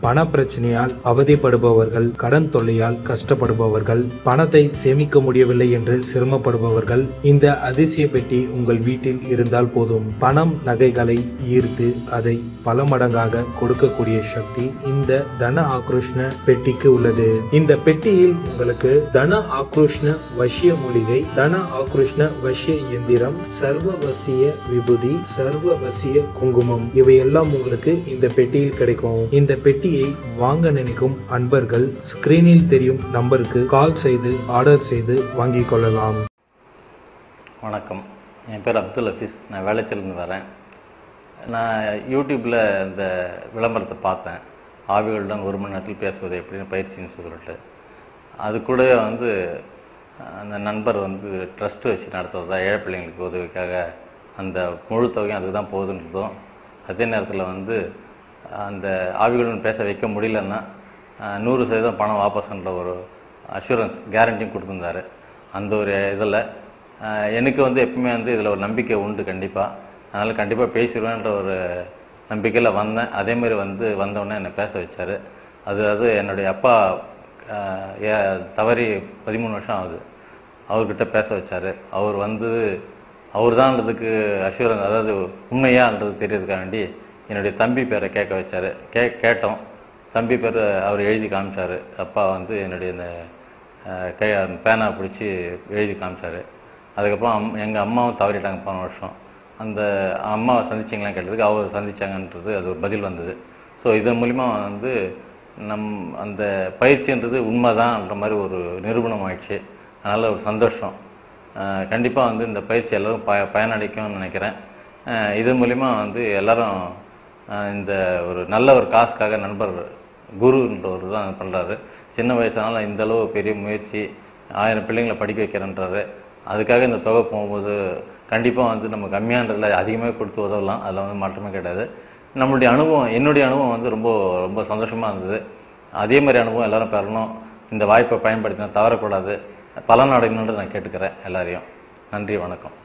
பண பிரச்சனையால் அவதிப்படுபவர்கள் கடன் தொல்லையால் கஷ்டப்படுபவர்கள் பணத்தை சேமிக்க முடியவில்லை என்று சிரமப்படுபவர்கள் இந்த அதிசய பெட்டி உங்கள் வீட்டில் இருந்தால் போதும் பணம் நகைகளை ஈர்த்து அதை பல மடங்காக கொடுக்கக்கூடிய சக்தி இந்த தன ஆக்ரோஷ்ண பெட்டிக்கு உள்ளது இந்த பெட்டியில் உங்களுக்கு தன ஆக்ரோஷ்ண வசிய மூலிகை தன ஆக்ரோஷ்ண வசிய எந்திரம் சர்வவசிய விபூதி சர்வவசிய குங்குமம் இவையெல்லாம் உங்களுக்கு இந்த பெட்டியில் கிடைக்கும் இந்த பெட்டியை வாங்க நினைக்கும் அன்பர்கள் ஸ்கிரீனில் தெரியும் நம்பருக்கு கால் செய்து ஆர்டர் செய்து வாங்கிக் கொள்ளலாம் வணக்கம் என் பேர் அப்துல் ஹஃபீஸ் நான் வேலைச்சிலிருந்து வரேன் நான் யூடியூப்பில் இந்த விளம்பரத்தை பார்த்தேன் ஆவிகளுடன் ஒரு மணி நேரத்தில் பேசுவது எப்படின்னு பயிற்சின்னு சொல்லிட்டு அது கூடவே வந்து அந்த நண்பர் வந்து ட்ரஸ்ட் வச்சு நடத்துறதா ஏழை பிள்ளைங்களுக்கு உதவிக்காக அந்த முழு தொகையும் அதுக்கு தான் போகுதுன்றதும் அதே நேரத்தில் வந்து அந்த ஆவிகளுடன் பேச வைக்க முடியலன்னா அஹ், நூறு சதவீதம் பணம் வாபஸ்ன்ற ஒரு அஷூரன்ஸ் கேரண்டியும் கொடுத்துருந்தாரு அந்த ஒரு இதில் எனக்கு வந்து எப்பவுமே வந்து இதில் ஒரு நம்பிக்கை உண்டு கண்டிப்பாக அதனால் கண்டிப்பாக பேசிடுவேன்ற ஒரு நம்பிக்கையில் வந்தேன் அதே மாதிரி வந்து வந்தோடனே என்னை பேச வச்சார் அது அது என்னுடைய அப்பா அஹ், ஏ- தவறி பதிமூணு வருஷம் ஆகுது அவர்கிட்ட பேச வச்சார் அவர் வந்து அவர் தான்றதுக்கு அஷூரன்ஸ் அதாவது உண்மையான்றது தெரியறதுக்காக வேண்டி என்னுடைய தம்பி பேரை கேட்க வச்சார் கே கேட்டோம் தம்பி பேர் அவர் எழுதி காமிச்சார் அப்பா வந்து என்னுடைய இந்த அஹ், கை பேனா பிடிச்சி எழுதி காமிச்சார் அதுக்கப்புறம் அம் எங்கள் அம்மாவும் தவறிட்டாங்க போன வருஷம் அந்த அம்மாவை சந்திச்சிங்களான்னு கேட்டதுக்கு அவர் சந்திச்சாங்கன்றது அது ஒரு பதில் வந்தது ஸோ இதன் மூலிமா வந்து நம் அந்த பயிற்சின்றது உண்மைதான்ற மாதிரி ஒரு நிரூபணம் ஆயிடுச்சு அதனால் ஒரு சந்தோஷம் கண்டிப்பாக வந்து இந்த பயிற்சி எல்லோரும் ப பயனடைக்கும்னு நினைக்கிறேன் அஹ் இதன் மூலிமா வந்து எல்லாரும் அஹ் இந்த ஒரு நல்ல ஒரு காசுக்காக நண்பர் குருன்றவர் தான் பண்ணுறாரு சின்ன வயசுனால இந்த அளவு பெரிய முயற்சி ஆயிரம் பிள்ளைங்களை படிக்க வைக்கிறேன்றாரு அதுக்காக இந்த தொகை போகும்போது கண்டிப்பாக வந்து நம்ம கம்மியானதில் அதிகமாக கொடுத்து உதவலாம் அதில் வந்து மாற்றமே கிடையாது நம்மளுடைய அனுபவம் என்னுடைய அனுபவம் வந்து ரொம்ப ரொம்ப சந்தோஷமாக இருந்தது அதே மாதிரி அனுபவம் எல்லாரும் பெறணும் இந்த வாய்ப்பை பயன்படுத்தினா தவறக்கூடாது பலன் அடையணுன்றது நான் கேட்டுக்கிறேன் எல்லாரையும் நன்றி வணக்கம்